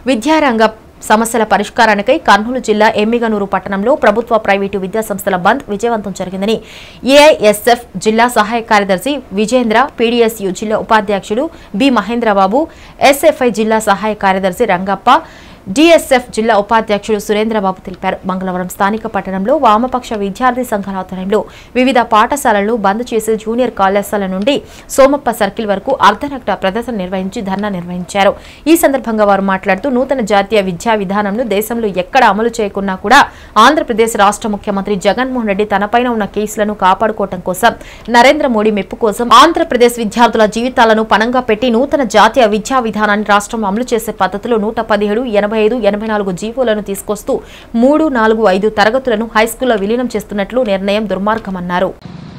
విద్యారంగ సమస్యల పరిష్కారానికై కర్నూలు జిల్లా ఎమ్మిగనూరు పట్టణంలో ప్రభుత్వ ప్రైవేటు విద్యాసంస్థల బంద్ విజయవంతం జరిగిందని ఏఐఎస్ఎఫ్ జిల్లా సహాయ కార్యదర్శి విజేంద్ర పీడీఎస్యు జిల్లా ఉపాధ్యక్షుడు బి మహేంద్రబాబు ఎస్ఎఫ్ఐ జిల్లా సహాయ కార్యదర్శి రంగప్ప డిఎస్ఎఫ్ జిల్లా ఉపాధ్యక్షుడు సురేంద్రబాబు తెలిపారు మంగళవారం స్థానిక పట్టణంలో వామపక్ష విద్యార్థి సంఘాల ఆధ్వర్యంలో వివిధ పాఠశాలలను బంద్ చేసి జూనియర్ కళాశాల నుండి సోమప్ప సర్కిల్ వరకు అర్ధనగ్న ప్రదర్శన నిర్వహించి ధర్నా నిర్వహించారు ఈ సందర్భంగా వారు మాట్లాడుతూ నూతన జాతీయ విద్యా విధానంను దేశంలో ఎక్కడ అమలు చేయకున్నా కూడా ఆంధ్రప్రదేశ్ రాష్ట్ర ముఖ్యమంత్రి జగన్మోహన్ రెడ్డి తనపైన ఉన్న కేసులను కాపాడుకోవటం కోసం నరేంద్ర మోడీ మెప్పు కోసం ఆంధ్రప్రదేశ్ విద్యార్థుల జీవితాలను పణంగా పెట్టి నూతన జాతీయ విద్యా విధానాన్ని రాష్ట్రం అమలు చేసే పద్ధతిలో నూట పదిహేడు ఎనభై ఐదు ఎనభై నాలుగు జీవోలను తీసుకొస్తూ మూడు నాలుగు ఐదు తరగతులను హైస్కూల్లో విలీనం చేస్తున్నట్లు నిర్ణయం దుర్మార్గమన్నారు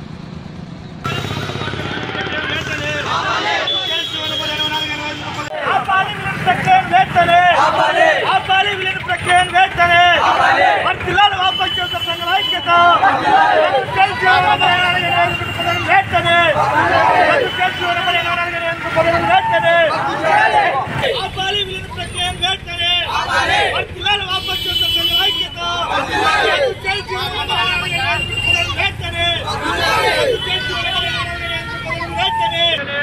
ఆపాలి విలీన ప్రక్రియను వెంటనే ఆపాలి విలీన ప్రక్రియను వెంటనే వర్తిల్లాలి వాపస్ చేసే సంఘాల ఐక్యత ఎడ్యుకేషన్ పదవిని వెంటనే ఎడ్యుకేషన్ పదవిని వెంటనే ఆపాలి విలీన ప్రక్రియను వెంటనే వర్తిల్లాలి వాపస్ చేసే సంఘాల ఐక్యత ఎడ్యుకేషన్ పదవిని వెంటనే ఎడ్యుకేషన్ పదవిని వెంటనే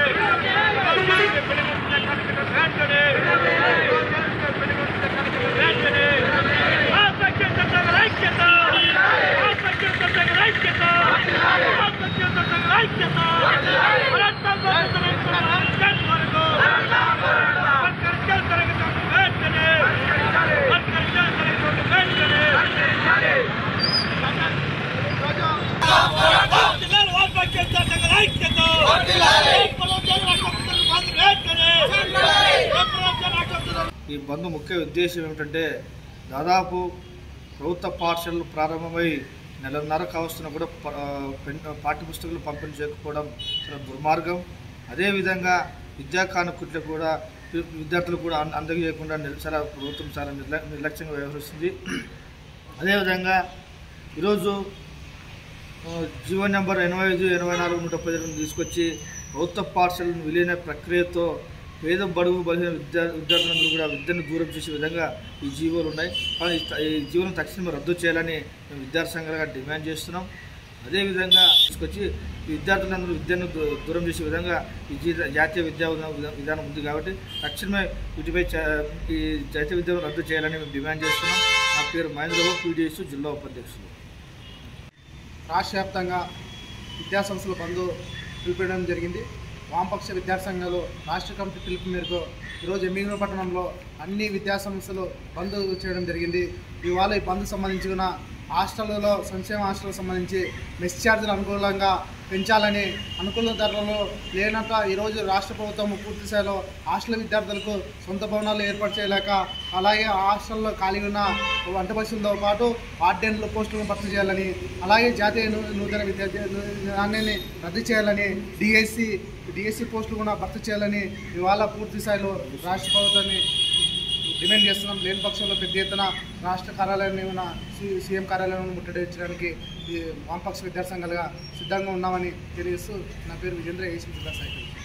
ఈ బంద్ ముఖ్య ఉద్దేశం ఏమిటంటే దాదాపు ప్రభుత్వ పాఠశాలలు ప్రారంభమై నెలన్నర కావస్తున్నా కూడా ప- ఆ, పెన్- పాఠ్యపుస్తకాలు పంపిణీ చేయకపోవడం చాలా దుర్మార్గం అదేవిధంగా విద్యా కానుకట్లు కూడా వి- విద్యార్థులు కూడా అంద- అందజేయకుండా నిర్- చాలా ప్రభుత్వం చాలా నిర్ల నిర్లక్ష్యంగా వ్యవహరిస్తుంది అదేవిధంగా ఈరోజు ఆ, జీవో నెంబర్ ఎనభై ఐదు ఎనభై నాలుగు నూట పదిహేను తీసుకొచ్చి ప్రభుత్వ పాఠశాలను విలీన ప్రక్రియతో పేద బడుగు బలహీన విద్యా విద్యార్థులందరూ కూడా విద్యను దూరం చేసే విధంగా ఈ జీవోలు ఉన్నాయి కానీ ఈ త- ఈ జీవోలను తక్షణమే రద్దు చేయాలని మేము విద్యార్థి సంఘాలుగా డిమాండ్ చేస్తున్నాం అదేవిధంగా తీసుకొచ్చి ఈ విద్యార్థులందరూ విద్యను దూ- దూరం చేసే విధంగా ఈ జీ- జాతీయ విద్యా విధా- విధా- విధానం ఉంది కాబట్టి తక్షణమే వీటిపై చ- ఈ జాతీయ విద్యను రద్దు చేయాలని మేము డిమాండ్ చేస్తున్నాం నా పేరు మహేంద్రబాబు పీడిఎస్ జిల్లా ఉపాధ్యక్షులు రాష్ట్ర వ్యాప్తంగా విద్యాసంస్థల బంధు పిలుపుకోవడం జరిగింది వామపక్ష విద్యార్థి సంఘాలు రాష్ట్ర కమిటీ పిలుపు మేరకు ఈరోజు ఎమ్మిగనూరు పట్టణంలో అన్ని విద్యాసంస్థలు బంద్ చేయడం జరిగింది ఇవాళ ఈ బంద్ సంబంధించిన హాస్టళ్లలో సంక్షేమ హాస్టల్ సంబంధించి మెస్ ఛార్జీలు అనుకూలంగా పెంచాలని అనుకూల ధరలలో లేనక ఈరోజు రాష్ట్ర ప్రభుత్వం పూర్తి స్థాయిలో హాస్టల్ విద్యార్థులకు సొంత భవనాలు ఏర్పాటు చేయలేక అలాగే ఆ హాస్టల్లో ఖాళీ ఉన్న వంట బస్సులతో పాటు వార్డెన్ల పోస్టులను భర్తీ చేయాలని అలాగే జాతీయ నూ- నూతన విద్యా నాణ్యాన్ని రద్దు చేయాలని డిఎస్సి డిఎస్సి పోస్టులు కూడా భర్తీ చేయాలని ఇవాళ పూర్తి స్థాయిలో రాష్ట్ర ప్రభుత్వాన్ని డిమాండ్ చేస్తున్నాం లేని పక్షంలో పెద్ద ఎత్తున రాష్ట్ర కార్యాలయాన్ని ఉన్న సి- సీఎం కార్యాలయాన్ని ముట్టడించడానికి ఈ వామపక్ష విద్యార్థి సంఘాలుగా సిద్ధంగా ఉన్నామని తెలియజేస్తూ నా పేరు విజేంద్ర ఏసీ జిల్లా సైకిల్